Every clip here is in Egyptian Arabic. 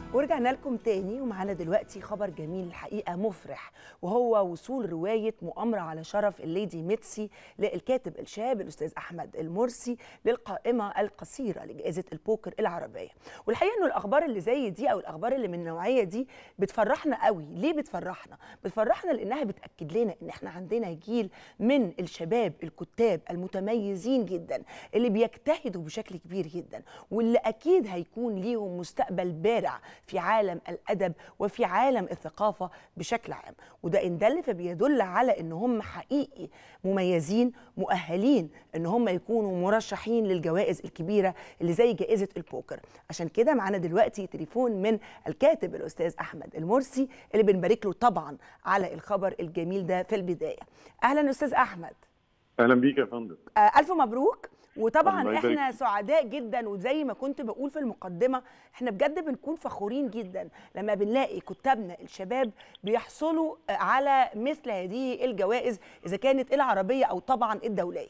ورجعنا لكم تاني ومعانا دلوقتي خبر جميل الحقيقة مفرح وهو وصول رواية مؤامرة على شرف الليدي ميتسي للكاتب الشاب الأستاذ أحمد المرسي للقائمة القصيرة لجائزة البوكر العربية والحقيقة إنه الأخبار اللي زي دي أو الأخبار اللي من النوعية دي بتفرحنا قوي ليه بتفرحنا؟ بتفرحنا لأنها بتأكد لنا إن إحنا عندنا جيل من الشباب الكتاب المتميزين جدا اللي بيجتهدوا بشكل كبير جدا واللي أكيد هيكون ليهم مستقبل بارع في عالم الادب وفي عالم الثقافه بشكل عام وده ان دل فبيدل على ان هم حقيقي مميزين مؤهلين ان هم يكونوا مرشحين للجوائز الكبيره اللي زي جائزه البوكر عشان كده معانا دلوقتي تليفون من الكاتب الاستاذ احمد المرسي اللي بنبارك له طبعا على الخبر الجميل ده في البدايه اهلا استاذ احمد اهلا بيك يا فندم آه الف مبروك وطبعا الله يبارك احنا سعداء جدا وزي ما كنت بقول في المقدمه احنا بجد بنكون فخورين جدا لما بنلاقي كتابنا الشباب بيحصلوا على مثل هذه الجوائز اذا كانت العربيه او طبعا الدوليه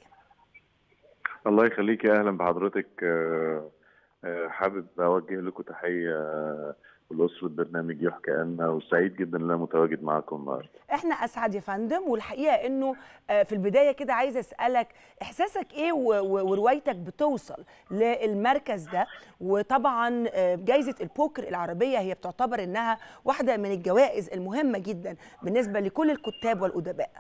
الله يخليك يا اهلا بحضرتك آه، آه، حابب اوجه لكم تحيه آه، لاسره برنامج يحكى عنا وسعيد جدا ان انا متواجد معاكم النهارده احنا اسعد يا فندم والحقيقه انه آه، في البدايه كده عايزه اسالك احساسك ايه و- و- وروايتك بتوصل للمركز ده وطبعا آه، جائزه البوكر العربيه هي بتعتبر انها واحده من الجوائز المهمه جدا بالنسبه لكل الكتاب والادباء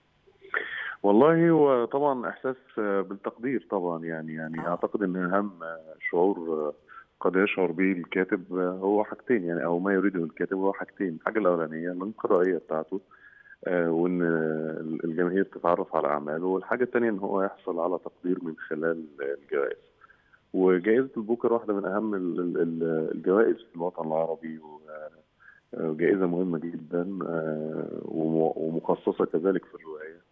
والله هو طبعا احساس آه، بالتقدير طبعا يعني يعني آه. اعتقد ان اهم آه، شعور آه، قد يشعر به الكاتب آه، هو حاجتين يعني او ما يريده الكاتب هو حاجتين الحاجه الاولانيه الانقرائيه بتاعته آه، وان آه، الجماهير تتعرف على اعماله والحاجه الثانيه ان هو يحصل على تقدير من خلال الجوائز وجائزه البوكر واحده من اهم ال- ال- ال- الجوائز في الوطن العربي و- آه، جائزه مهمه جدا آه، وم- ومخصصه كذلك في الروايه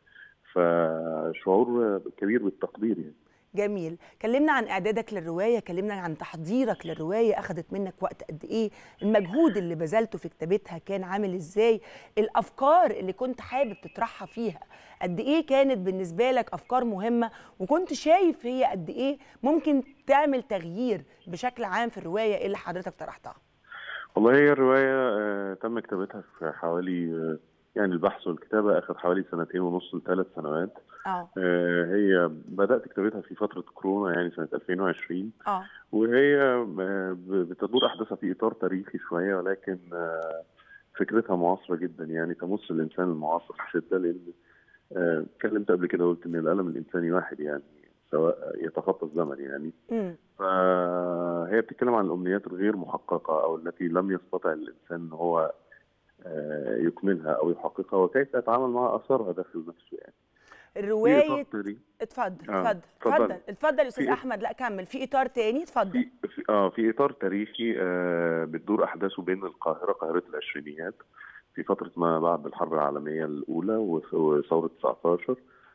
فشعور كبير بالتقدير يعني جميل كلمنا عن اعدادك للروايه كلمنا عن تحضيرك للروايه اخذت منك وقت قد ايه المجهود اللي بذلته في كتابتها كان عامل ازاي الافكار اللي كنت حابب تطرحها فيها قد ايه كانت بالنسبه لك افكار مهمه وكنت شايف هي قد ايه ممكن تعمل تغيير بشكل عام في الروايه اللي حضرتك طرحتها والله هي الرواية آه، تم كتابتها في حوالي آه، يعني البحث والكتابة أخذ حوالي سنتين ونص لثلاث سنوات اه آه، هي بدأت كتابتها في فترة كورونا يعني سنة 2020 اه وهي آه، ب- بتدور أحداثها في إطار تاريخي شوية ولكن آه، فكرتها معاصرة جدا يعني تمس الإنسان المعاصر بشدة لأن آه، اتكلمت قبل كده وقلت إن الألم الإنساني واحد يعني سواء يتخطى الزمن يعني امم فهي بتتكلم عن الامنيات الغير محققه او التي لم يستطع الانسان ان هو آه، يكملها او يحققها وكيف يتعامل مع اثارها داخل نفسه يعني الروايه في إطار تاريخي- اتفضل آه، اتفضل اتفضل. اتفضل اتفضل يا استاذ في- احمد لا كمل في اطار تاني اتفضل في في- اه في اطار تاريخي آه، بتدور احداثه بين القاهره قاهره العشرينيات في فتره ما بعد الحرب العالميه الاولى وث- وثوره 19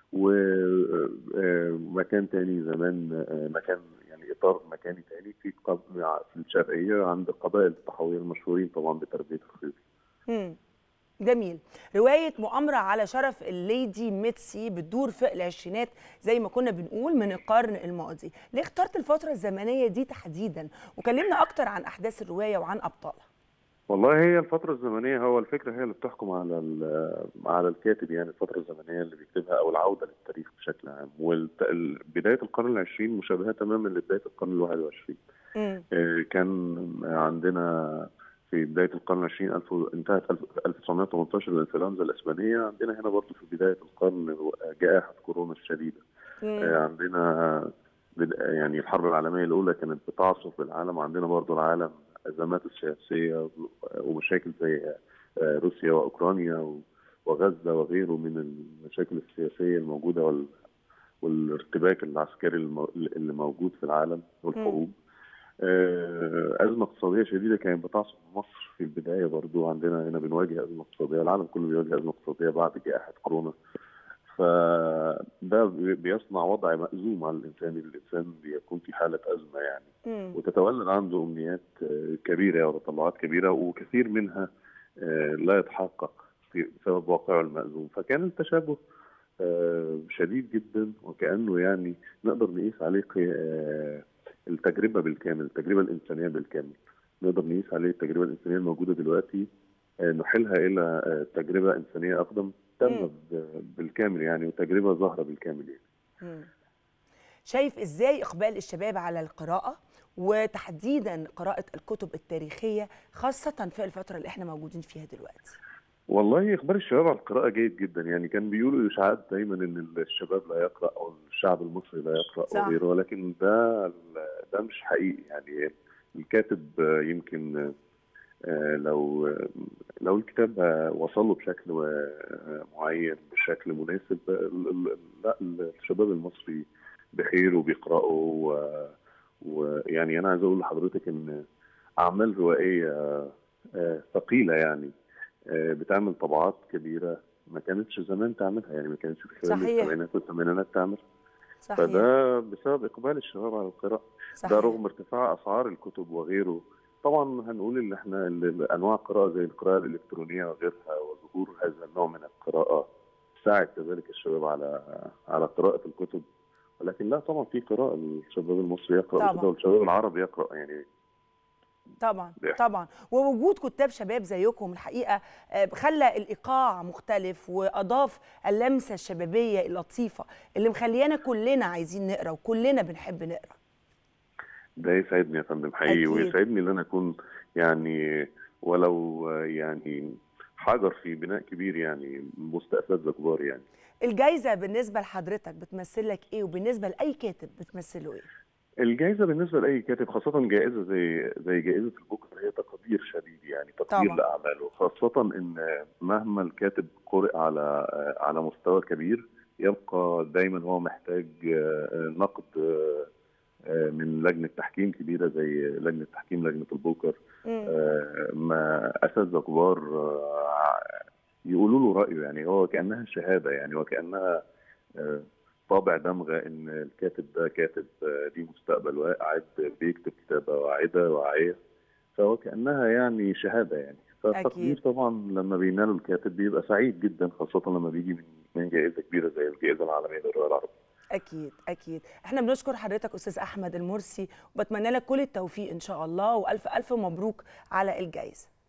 ومكان تاني زمان آه، مكان يعني اطار مكاني تاني في قب- في الشرقيه عند قبائل الطحاويه المشهورين طبعا بتربيه الخيل مم. جميل رواية مؤامرة على شرف الليدي ميتسي بتدور في العشرينات زي ما كنا بنقول من القرن الماضي ليه اخترت الفترة الزمنية دي تحديدا وكلمنا أكتر عن أحداث الرواية وعن أبطالها والله هي الفترة الزمنية هو الفكرة هي اللي بتحكم على ال- على الكاتب يعني الفترة الزمنية اللي بيكتبها أو العودة للتاريخ بشكل عام وبداية القرن العشرين مشابهة تماما لبداية القرن الواحد وعشرين مم. آه، كان عندنا في بداية القرن العشرين ألف انتهت ألف- 1918 الإنفلونزا الإسبانية عندنا هنا برضه في بداية القرن جائحة كورونا الشديدة مم. آه، عندنا بد- يعني الحرب العالمية الأولى كانت بتعصف بالعالم عندنا برضو العالم أزمات السياسية ومشاكل زي آه، روسيا وأوكرانيا و- وغزة وغيره من المشاكل السياسية الموجودة وال- والارتباك العسكري الم- اللي موجود في العالم والحروب آه، أزمة اقتصادية شديدة كانت بتعصف مصر في البداية برضو عندنا هنا بنواجه أزمة اقتصادية العالم كله بيواجه أزمة اقتصادية بعد جائحة كورونا فده بي- بيصنع وضع مأزوم على الإنسان الإنسان بيكون في حالة أزمة يعني مم. وتتولد عنده أمنيات آه، كبيرة وتطلعات كبيرة وكثير منها آه، لا يتحقق في- بسبب واقعه المأزوم فكان التشابه آه، شديد جدا وكأنه يعني نقدر نقيس عليه قي- آه، التجربة بالكامل التجربة الإنسانية بالكامل نقدر نقيس عليه التجربه الانسانيه الموجوده دلوقتي آه، نحيلها الى آه، تجربه انسانيه اقدم مم. تامه ب- بالكامل يعني وتجربه ظاهره بالكامل يعني. مم. شايف ازاي اقبال الشباب على القراءه وتحديدا قراءه الكتب التاريخيه خاصه في الفتره اللي احنا موجودين فيها دلوقتي والله اخبار الشباب على القراءه جيد جدا يعني كان بيقولوا اشاعات دايما ان الشباب لا يقرا او الشعب المصري لا يقرا صح. وغيره ولكن ده ده مش حقيقي يعني الكاتب آه، يمكن آه، لو لو الكتاب آه، وصل له بشكل آه، معين بشكل مناسب آه، ال- ال- لا الشباب المصري بخير وبيقرأوا و- ويعني انا عايز اقول لحضرتك ان اعمال روائيه آه، ثقيله يعني آه، بتعمل طبعات كبيره ما كانتش زمان تعملها يعني ما كانتش في خلال صحيح. السبعينات والثمانينات تعمل صحيح فده بسبب اقبال الشباب على القراءه صحيح ده رغم ارتفاع اسعار الكتب وغيره طبعا هنقول ان احنا ال- ال- انواع القراءه زي القراءه الالكترونيه وغيرها وظهور هذا النوع من القراءه ساعد كذلك الشباب على على قراءه الكتب ولكن لا طبعا في قراءه الشباب المصري يقرا طبعاً. كده والشباب العربي يقرا يعني طبعا بيحصل. طبعا ووجود كتاب شباب زيكم الحقيقه آه، خلى الايقاع مختلف واضاف اللمسه الشبابيه اللطيفه اللي مخليانا كلنا عايزين نقرا وكلنا بنحب نقرا ده يسعدني يا فندم حقيقي أكيد. ويسعدني ان انا اكون يعني ولو يعني حجر في بناء كبير يعني وسط اساتذه كبار يعني الجايزه بالنسبه لحضرتك بتمثل لك ايه وبالنسبه لاي كاتب بتمثله ايه الجائزة بالنسبة لأي كاتب خاصة جائزة زي زي جائزة البوكر هي تقدير شديد يعني تقدير طبعا. لأعماله خاصة إن مهما الكاتب قرئ على على مستوى كبير يبقى دايما هو محتاج آه، نقد آه، آه، من لجنة تحكيم كبيرة زي لجنة تحكيم لجنة البوكر مم. آه، ما أساتذة كبار آه، يقولوا له رأيه يعني هو كأنها شهادة يعني وكأنها آه، طابع دمغة إن الكاتب ده كاتب آه، ليه مستقبل واعد بيكتب كتابة واعدة واعية فهو كأنها يعني شهادة يعني فالتقدير أكيد. طبعا لما بيناله الكاتب بيبقى سعيد جدا خاصة لما بيجي من من جائزة كبيرة زي الجائزة العالمية للرواية العربية اكيد اكيد احنا بنشكر حضرتك استاذ احمد المرسي وبتمنى لك كل التوفيق ان شاء الله والف الف مبروك على الجائزه